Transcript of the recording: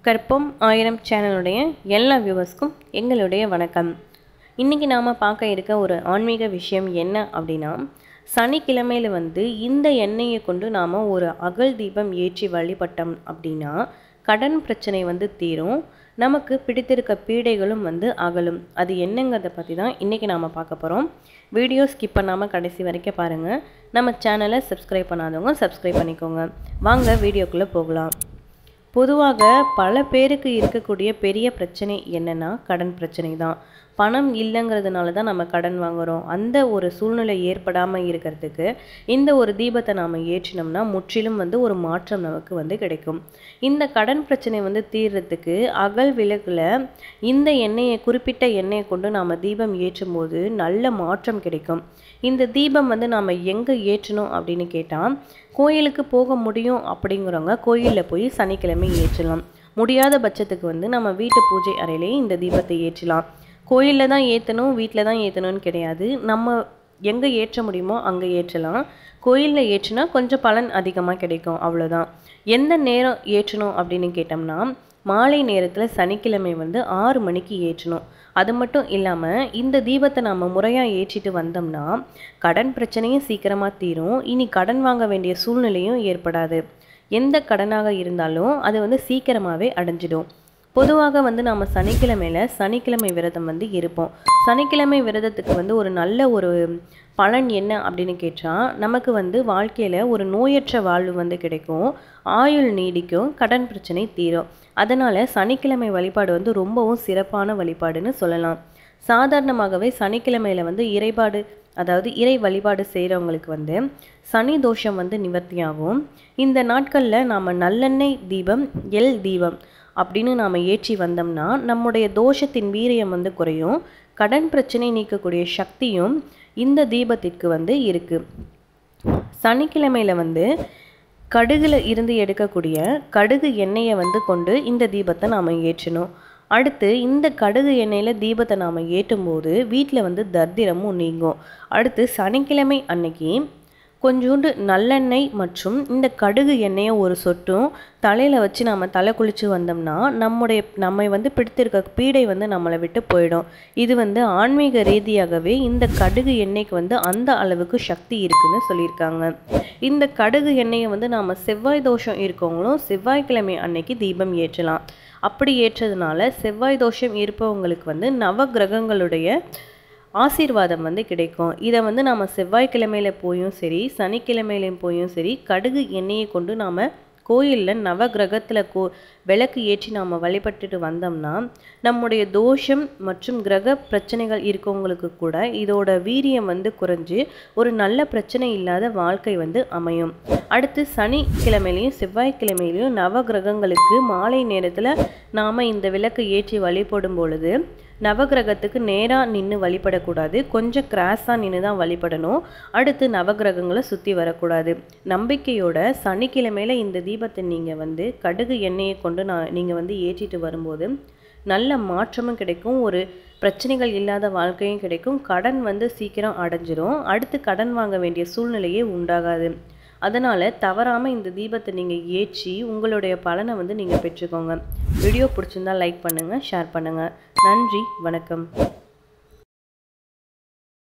கற்பம் ஆயிரம் சேனலுடைய எல்லா வியூவர்ஸ்க்கும் எங்களுடைய வணக்கம் இன்றைக்கி நாம் பார்க்க இருக்க ஒரு ஆன்மீக விஷயம் என்ன அப்படின்னா சனிக்கிழமையில் வந்து இந்த எண்ணெயை கொண்டு நாம் ஒரு அகல் தீபம் ஏற்றி வழிபட்டோம் அப்படின்னா கடன் பிரச்சனை வந்து தீரும் நமக்கு பிடித்திருக்க பீடைகளும் வந்து அகலும் அது என்னங்கிறத பற்றி தான் இன்றைக்கி நாம் பார்க்க போகிறோம் வீடியோ ஸ்கிப் பண்ணாமல் கடைசி வரைக்கும் பாருங்கள் நம்ம சேனலை சப்ஸ்கிரைப் பண்ணாதவங்க சப்ஸ்கிரைப் பண்ணிக்கோங்க வாங்க வீடியோக்குள்ளே போகலாம் பொதுவாக பல பேருக்கு இருக்கக்கூடிய பெரிய பிரச்சனை என்னென்னா கடன் பிரச்சனை தான் பணம் இல்லைங்கிறதுனால தான் நம்ம கடன் வாங்குகிறோம் அந்த ஒரு சூழ்நிலை ஏற்படாமல் இருக்கிறதுக்கு இந்த ஒரு தீபத்தை நாம் ஏற்றினோம்னா முற்றிலும் வந்து ஒரு மாற்றம் நமக்கு வந்து கிடைக்கும் இந்த கடன் பிரச்சனை வந்து தீர்றதுக்கு அகல் விளக்கில் இந்த எண்ணெயை குறிப்பிட்ட எண்ணெயை கொண்டு நாம் தீபம் ஏற்றும் போது நல்ல மாற்றம் கிடைக்கும் இந்த தீபம் வந்து நாம் எங்கே ஏற்றணும் அப்படின்னு கேட்டால் கோயிலுக்கு போக முடியும் அப்படிங்கிறவங்க கோயிலில் போய் சனிக்கிழமை ஏற்றலாம் முடியாத பட்சத்துக்கு வந்து நம்ம வீட்டு பூஜை அறையிலேயே இந்த தீபத்தை ஏற்றலாம் கோயிலில் தான் ஏற்றணும் வீட்டில் தான் ஏற்றணும்னு கிடையாது நம்ம எங்கே ஏற்ற முடியுமோ அங்கே ஏற்றலாம் கோயிலில் ஏற்றினா கொஞ்சம் பலன் அதிகமாக கிடைக்கும் அவ்வளோதான் எந்த நேரம் ஏற்றணும் அப்படின்னு கேட்டோம்னா மாலை நேரத்தில் சனிக்கிழமை வந்து ஆறு மணிக்கு ஏற்றணும் அது மட்டும் இல்லாமல் இந்த தீபத்தை நம்ம முறையாக ஏற்றிட்டு வந்தோம்னா கடன் பிரச்சனையும் சீக்கிரமாக தீரும் இனி கடன் வாங்க வேண்டிய சூழ்நிலையும் ஏற்படாது எந்த கடனாக இருந்தாலும் அது வந்து சீக்கிரமாகவே அடைஞ்சிடும் பொதுவாக வந்து நம்ம சனிக்கிழமையில் சனிக்கிழமை விரதம் வந்து இருப்போம் சனிக்கிழமை விரதத்துக்கு வந்து ஒரு நல்ல ஒரு பலன் என்ன அப்படின்னு கேட்டால் நமக்கு வந்து வாழ்க்கையில் ஒரு நோயற்ற வாழ்வு வந்து கிடைக்கும் ஆயுள் நீடிக்கும் கடன் பிரச்சனை தீரும் அதனால் சனிக்கிழமை வழிபாடு வந்து ரொம்பவும் சிறப்பான வழிபாடுன்னு சொல்லலாம் சாதாரணமாகவே சனிக்கிழமையில் வந்து இறைபாடு அதாவது இறை வழிபாடு செய்கிறவங்களுக்கு வந்து சனி தோஷம் வந்து நிவர்த்தியாகும் இந்த நாட்களில் நாம் நல்லெண்ணெய் தீபம் எல் தீபம் அப்படின்னு நாம் ஏற்றி வந்தோம்னா நம்முடைய தோஷத்தின் வீரியம் வந்து குறையும் கடன் பிரச்சனை நீக்கக்கூடிய சக்தியும் இந்த தீபத்திற்கு வந்து இருக்குது சனிக்கிழமையில் வந்து கடுகுல இருந்து எடுக்கக்கூடிய கடுகு எண்ணெயை வந்து கொண்டு இந்த தீபத்தை நாம் ஏற்றணும் அடுத்து இந்த கடுகு எண்ணெயில் தீபத்தை நாம் ஏற்றும்போது வீட்டில் வந்து தர்திரமும் நீங்கும் அடுத்து சனிக்கிழமை அன்னைக்கு கொஞ்சோண்டு நல்லெண்ணெய் மற்றும் இந்த கடுகு எண்ணெயை ஒரு சொட்டும் தலையில் வச்சு நம்ம தலை குளித்து வந்தோம்னா நம்முடைய நம்மை வந்து பிடித்திருக்க பீடை வந்து நம்மளை விட்டு போயிடும் இது வந்து ஆன்மீக ரீதியாகவே இந்த கடுகு எண்ணெய்க்கு வந்து அந்த அளவுக்கு சக்தி இருக்குன்னு சொல்லியிருக்காங்க இந்த கடுகு எண்ணெயை வந்து நாம் செவ்வாய் தோஷம் இருக்கவங்களும் செவ்வாய்க்கிழமை அன்னைக்கு தீபம் ஏற்றலாம் அப்படி ஏற்றதுனால செவ்வாய் தோஷம் இருப்பவங்களுக்கு வந்து நவ கிரகங்களுடைய ஆசீர்வாதம் வந்து கிடைக்கும் இதை வந்து நம்ம செவ்வாய்க்கிழமையில் போயும் சரி சனிக்கிழமையிலையும் போயும் சரி கடுகு எண்ணெயை கொண்டு நாம் கோயிலில் நவ கிரகத்தில் கோ விளக்கு ஏற்றி நாம் வழிபட்டுட்டு வந்தோம்னா நம்முடைய தோஷம் மற்றும் கிரக பிரச்சனைகள் இருக்கவங்களுக்கு கூட இதோட வீரியம் வந்து குறைஞ்சு ஒரு நல்ல பிரச்சனை இல்லாத வாழ்க்கை வந்து அமையும் அடுத்து சனிக்கிழமையிலையும் செவ்வாய்க்கிழமையிலையும் நவ கிரகங்களுக்கு மாலை நேரத்தில் நாம் இந்த விளக்கு ஏற்றி வழிபடும் பொழுது நவகிரகத்துக்கு நேராக நின்று வழிபடக்கூடாது கொஞ்சம் கிராஸாக நின்று தான் வழிபடணும் அடுத்து நவகிரகங்களை சுற்றி வரக்கூடாது நம்பிக்கையோட சனிக்கிழமையில் இந்த தீபத்தை நீங்கள் வந்து கடுகு எண்ணெயை கொண்டு நான் நீங்கள் வந்து ஏற்றிட்டு வரும்போது நல்ல மாற்றமும் கிடைக்கும் ஒரு பிரச்சனைகள் இல்லாத வாழ்க்கையும் கிடைக்கும் கடன் வந்து சீக்கிரம் அடைஞ்சிரும் அடுத்து கடன் வாங்க வேண்டிய சூழ்நிலையே உண்டாகாது அதனால் தவறாமல் இந்த தீபத்தை நீங்கள் ஏற்றி உங்களுடைய பலனை வந்து நீங்கள் பெற்றுக்கோங்க வீடியோ பிடிச்சிருந்தா லைக் பண்ணுங்கள் ஷேர் பண்ணுங்கள் நன்றி வணக்கம்